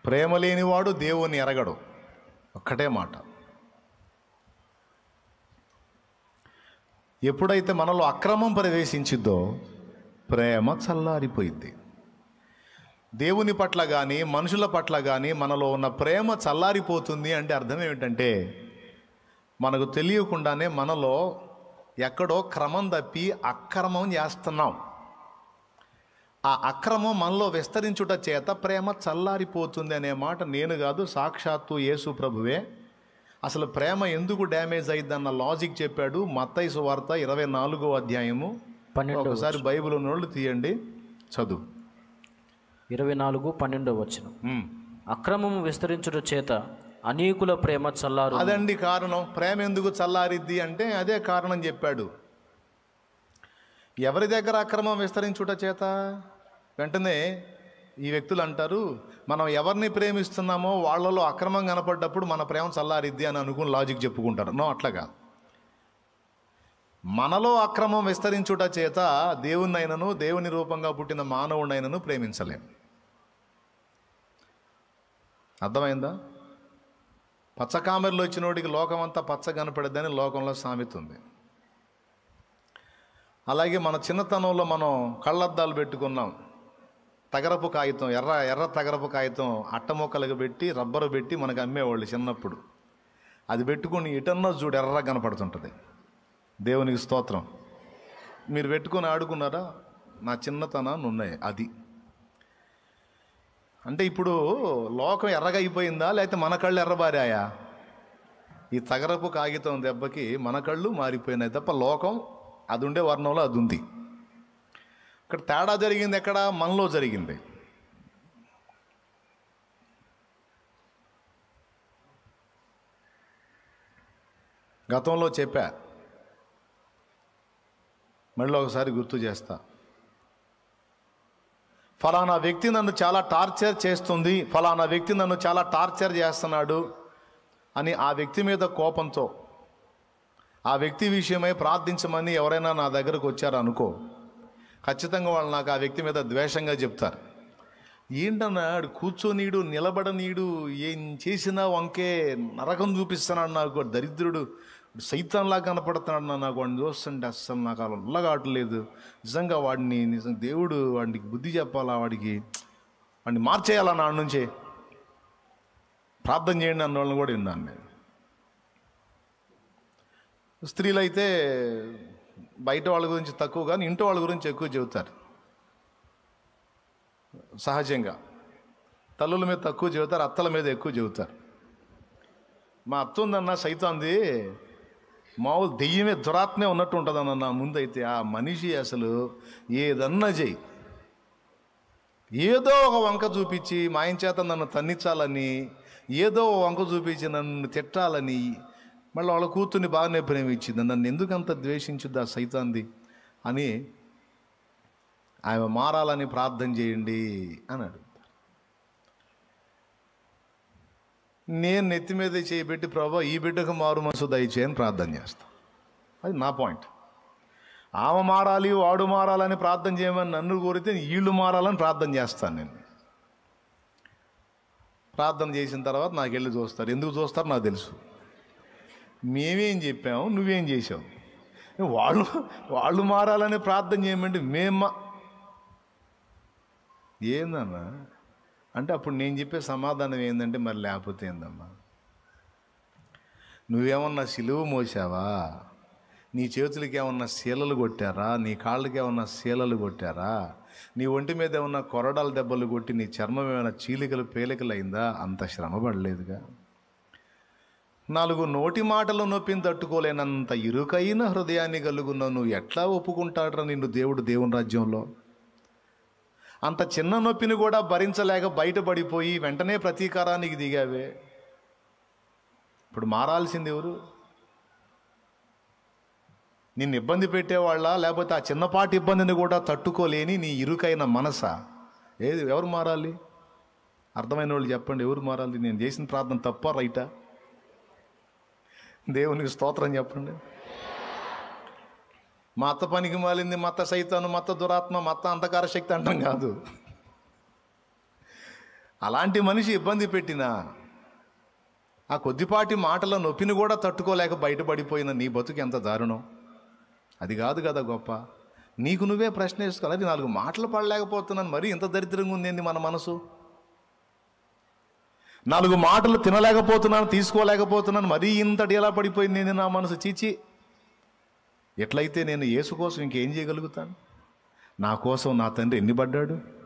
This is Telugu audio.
ప్రేమ లేనివాడు దేవుని ఎరగడు ఒక్కటే మాట ఎప్పుడైతే మనలో అక్రమం ప్రవేశించిద్దో ప్రేమ చల్లారిపోయింది దేవుని పట్ల కానీ మనుషుల పట్ల కానీ మనలో ఉన్న ప్రేమ చల్లారిపోతుంది అంటే అర్థం ఏమిటంటే మనకు తెలియకుండానే మనలో ఎక్కడో క్రమం తప్పి అక్రమం చేస్తున్నాం ఆ అక్రమం మనలో విస్తరించుట చేత ప్రేమ చల్లారిపోతుంది అనే మాట నేను కాదు సాక్షాత్తు యేసు ప్రభువే అసలు ప్రేమ ఎందుకు డ్యామేజ్ అయిందన్న లాజిక్ చెప్పాడు మత్తయి వార్త ఇరవై నాలుగో అధ్యాయము పన్నెండవ ఒకసారి బైబిల్ నోళ్ళు తీయండి చదువు ఇరవై నాలుగు పన్నెండవ వచనం ఉమ్. అక్రమము విస్తరించుట చేత అనేకుల ప్రేమ చల్లారు అదండి కారణం ప్రేమ ఎందుకు చల్లారిద్ది అంటే అదే కారణం చెప్పాడు ఎవరి దగ్గర అక్రమం విస్తరించుట చేత వెంటనే ఈ వ్యక్తులు అంటారు మనం ఎవరిని ప్రేమిస్తున్నామో వాళ్ళలో అక్రమం కనపడ్డప్పుడు మన ప్రేమ చల్లారిద్ది అని అనుకుని లాజిక్ చెప్పుకుంటారు నో అట్లాగా మనలో అక్రమం విస్తరించుట చేత దేవుణ్ణైనను దేవుని రూపంగా పుట్టిన మానవుడైనను ప్రేమించలేం అర్థమైందా పచ్చకామెరలో వచ్చినోడికి లోకమంతా పచ్చ కనపడద్దని లోకంలో సామెత ఉంది అలాగే మన చిన్నతనంలో మనం కళ్ళద్దాలు పెట్టుకున్నాం తగరపు కాగితం ఎర్ర ఎర్ర తగరపు కాగితం అట్టముక్కలకు పెట్టి రబ్బరు పెట్టి మనకు అమ్మేవాళ్ళు చిన్నప్పుడు అది పెట్టుకుని ఇటన్నా చూడు ఎర్ర కనపడుతుంటుంది దేవునికి స్తోత్రం మీరు పెట్టుకొని ఆడుకున్నారా నా చిన్నతనాన్ని ఉన్నాయి అది అంటే ఇప్పుడు లోకం ఎర్రగా అయిపోయిందా లేకపోతే మన కళ్ళు ఎర్రబారాయా ఈ తగరపు కాగితం దెబ్బకి మన కళ్ళు మారిపోయినాయి తప్ప లోకం అది ఉండే వర్ణంలో అది ఉంది ఇక్కడ తేడా జరిగింది ఎక్కడ మనలో జరిగింది గతంలో చెప్పా మళ్ళీ ఒకసారి గుర్తు చేస్తా ఫలానా వ్యక్తి నన్ను చాలా టార్చర్ చేస్తుంది ఫలానా వ్యక్తి నన్ను చాలా టార్చర్ చేస్తున్నాడు అని ఆ వ్యక్తి మీద కోపంతో ఆ వ్యక్తి విషయమై ప్రార్థించమని ఎవరైనా నా దగ్గరకు వచ్చారు అనుకో ఖచ్చితంగా వాళ్ళు నాకు ఆ వ్యక్తి మీద ద్వేషంగా చెప్తారు ఏంటన్నా ఆడు కూర్చోనీడు నిలబడనీడు ఏం చేసినా వంకే నరకం చూపిస్తున్నాడు నాకు దరిద్రుడు సైతంలా కనపడుతున్నాడు నా నాకు వాడిని చూస్తుంటే అస్సలు నాకు అలా ఉల్లగాటలేదు నిజంగా వాడిని నిజం దేవుడు వాడికి బుద్ధి చెప్పాలా వాడికి వాడిని మార్చేయాలా నా నుంచే ప్రార్థన చేయండి అన్న వాళ్ళని కూడా విన్నాను నేను స్త్రీలు అయితే బయట వాళ్ళ గురించి తక్కువ కానీ ఇంటి వాళ్ళ గురించి ఎక్కువ చెబుతారు సహజంగా తల్లుల మీద తక్కువ చెబుతారు అత్తల మీద ఎక్కువ చెబుతారు మా అత్త ఉందన్న సైతాంది మామూలు దెయ్యమే దురాత్మే ఉన్నట్టు ఉంటుందన్న నా ముందైతే ఆ మనిషి అసలు ఏదన్నా చెయ్యి ఏదో ఒక వంక చూపించి మా ఆయన చేత నన్ను తన్నించాలని ఏదో ఒక వంక చూపించి నన్ను తిట్టాలని మళ్ళీ వాళ్ళ కూతుర్ని బాగానే ప్రేమించింది నన్ను ఎందుకు అంత ద్వేషించుద్ది ఆ సైతాంది అని ఆమె మారాలని ప్రార్థన చేయండి అన్నాడు నేను నెత్తి మీద చేయబెట్టి ప్రభా ఈ బిడ్డకు మారు మనసు దయచేయని ప్రార్థన చేస్తాను అది నా పాయింట్ ఆమె మారాలి వాడు మారాలని ప్రార్థన చేయమని నన్ను కోరితే వీళ్ళు మారాలని ప్రార్థన చేస్తాను నేను ప్రార్థన చేసిన తర్వాత నాకు వెళ్ళి చూస్తారు ఎందుకు చూస్తారు నాకు తెలుసు మేమేం చెప్పాము నువ్వేం చేసావు వాళ్ళు వాళ్ళు మారాలని ప్రార్థన చేయమంటే మేమ్మ ఏందన్నా అంటే అప్పుడు నేను చెప్పే సమాధానం ఏంటంటే మరి లేకపోతే ఏందమ్మా నువ్వేమన్నా సిలువు మోసావా నీ చేతులకి ఏమన్నా శీలలు కొట్టారా నీ కాళ్ళకి ఏమన్నా శీలలు కొట్టారా నీ ఒంటి మీద ఏమన్నా కొరడాల దెబ్బలు కొట్టి నీ చర్మం ఏమైనా చీలికలు పేలికలు అయిందా అంత శ్రమ పడలేదుగా నాలుగు నోటి మాటలు నొప్పిని తట్టుకోలేనంత ఇరుకైన హృదయాన్ని కలుగున్న నువ్వు ఎట్లా ఒప్పుకుంటాడ్రా నిన్ను దేవుడు దేవుని రాజ్యంలో అంత చిన్న నొప్పిని కూడా భరించలేక బయటపడిపోయి వెంటనే ప్రతీకారానికి దిగావే ఇప్పుడు మారాల్సింది ఎవరు నిన్ను ఇబ్బంది పెట్టేవాళ్ళ లేకపోతే ఆ చిన్నపాటి ఇబ్బందిని కూడా తట్టుకోలేని నీ ఇరుకైన మనసా ఏది ఎవరు మారాలి అర్థమైన వాళ్ళు చెప్పండి ఎవరు మారాలి నేను చేసిన ప్రార్థన తప్ప రైటా దేవునికి స్తోత్రం చెప్పండి మా అత్త పనికి మాలింది మా అత్త సైతాను మా అత్త దురాత్మ మా అత్త అంధకార శక్తి అంటాం కాదు అలాంటి మనిషి ఇబ్బంది పెట్టినా ఆ కొద్దిపాటి మాటల నొప్పిని కూడా తట్టుకోలేక బయటపడిపోయిన నీ బతుకు ఎంత దారుణం అది కాదు కదా గొప్ప నీకు నువ్వే ప్రశ్న వేసుకోవాలి అది నాలుగు మాటలు పడలేకపోతున్నాను మరీ ఇంత దరిద్రంగా ఉందేంది మన మనసు నాలుగు మాటలు తినలేకపోతున్నాను తీసుకోలేకపోతున్నాను మరీ ఇంతటి ఎలా పడిపోయింది ఏంది నా మనసు చీచి ఎట్లయితే నేను యేసు కోసం ఇంకేం చేయగలుగుతాను నా కోసం నా తండ్రి ఎన్ని పడ్డాడు